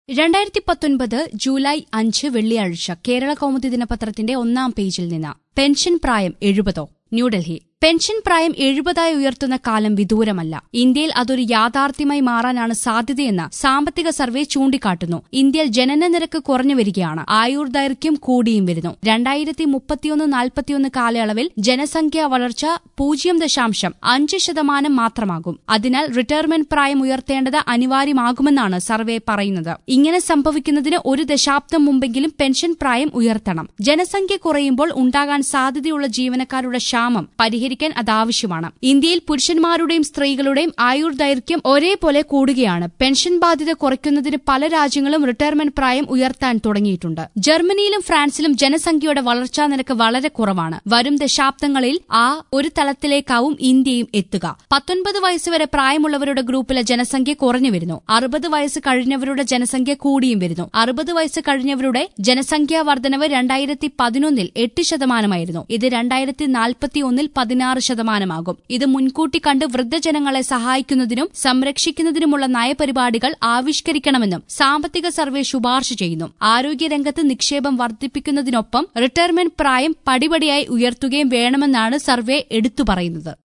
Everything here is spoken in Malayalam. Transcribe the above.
രണ്ടായിരത്തി പത്തൊൻപത് ജൂലൈ അഞ്ച് വെള്ളിയാഴ്ച കേരള കൗമുദി ദിനപത്രത്തിന്റെ ഒന്നാം പേജിൽ നിന്ന് പെൻഷൻ പ്രായം എഴുപതോ ന്യൂഡൽഹി പെൻഷൻ പ്രായം എഴുപതായി ഉയർത്തുന്ന കാലം വിദൂരമല്ല ഇന്ത്യയിൽ അതൊരു യാഥാർത്ഥ്യമായി മാറാനാണ് സാധ്യതയെന്ന് സാമ്പത്തിക സർവേ ചൂണ്ടിക്കാട്ടുന്നു ഇന്ത്യയിൽ ജനന നിരക്ക് കുറഞ്ഞു വരികയാണ് ആയുർ ദൈർഘ്യം കൂടിയും വരുന്നു രണ്ടായിരത്തി മുപ്പത്തിയൊന്ന് നാൽപ്പത്തിയൊന്ന് കാലയളവിൽ ജനസംഖ്യാ വളർച്ച പൂജ്യം ദശാംശം അഞ്ച് ശതമാനം മാത്രമാകും അതിനാൽ റിട്ടയർമെന്റ് പ്രായം ഉയർത്തേണ്ടത് അനിവാര്യമാകുമെന്നാണ് സർവേ പറയുന്നത് ഇങ്ങനെ സംഭവിക്കുന്നതിന് ഒരു ദശാബ്ദം മുമ്പെങ്കിലും പെൻഷൻ പ്രായം ഉയർത്തണം ജനസംഖ്യ കുറയുമ്പോൾ ഉണ്ടാകാൻ സാധ്യതയുള്ള ജീവനക്കാരുടെ ക്ഷാമം പരിഹരിക്കാൻ അതാവശ്യമാണ് ഇന്ത്യയിൽ പുരുഷന്മാരുടെയും സ്ത്രീകളുടെയും ആയുർ ദൈർഘ്യം ഒരേപോലെ കൂടുകയാണ് പെൻഷൻ ബാധ്യത കുറയ്ക്കുന്നതിന് പല രാജ്യങ്ങളും റിട്ടയർമെന്റ് പ്രായം ഉയർത്താൻ തുടങ്ങിയിട്ടുണ്ട് ജർമ്മനിയിലും ഫ്രാൻസിലും ജനസംഖ്യയുടെ വളർച്ചാ നിരക്ക് വളരെ കുറവാണ് വരും ദശാബ്ദങ്ങളിൽ ആ ഒരു തലത്തിലേക്കാവും ഇന്ത്യയും എത്തുക പത്തൊൻപത് വയസ്സുവരെ പ്രായമുള്ളവരുടെ ഗ്രൂപ്പിലെ ജനസംഖ്യ കുറഞ്ഞു വരുന്നു അറുപത് വയസ്സ് കഴിഞ്ഞവരുടെ ജനസംഖ്യ കൂടിയും വരുന്നു അറുപത് വയസ്സ് കഴിഞ്ഞവരുടെ ജനസംഖ്യാ വർധനവ് രണ്ടായിരത്തി പതിനൊന്നിൽ എട്ട് ശതമാനമായിരുന്നു ഇത് രണ്ടായിരത്തി നാൽപ്പത്തിയൊന്നിൽ പതിനാറ് ശതമാനമാകും ഇത് മുൻകൂട്ടി കണ്ട് വൃദ്ധജനങ്ങളെ സഹായിക്കുന്നതിനും സംരക്ഷിക്കുന്നതിനുമുള്ള നയപരിപാടികൾ ആവിഷ്കരിക്കണമെന്നും സാമ്പത്തിക സർവേ ശുപാർശ ചെയ്യുന്നു ആരോഗ്യരംഗത്ത് നിക്ഷേപം വർദ്ധിപ്പിക്കുന്നതിനൊപ്പം റിട്ടയർമെന്റ് പ്രായം പടിപടിയായി ഉയർത്തുകയും വേണമെന്നാണ് സർവേ എടുത്തു പറയുന്നത്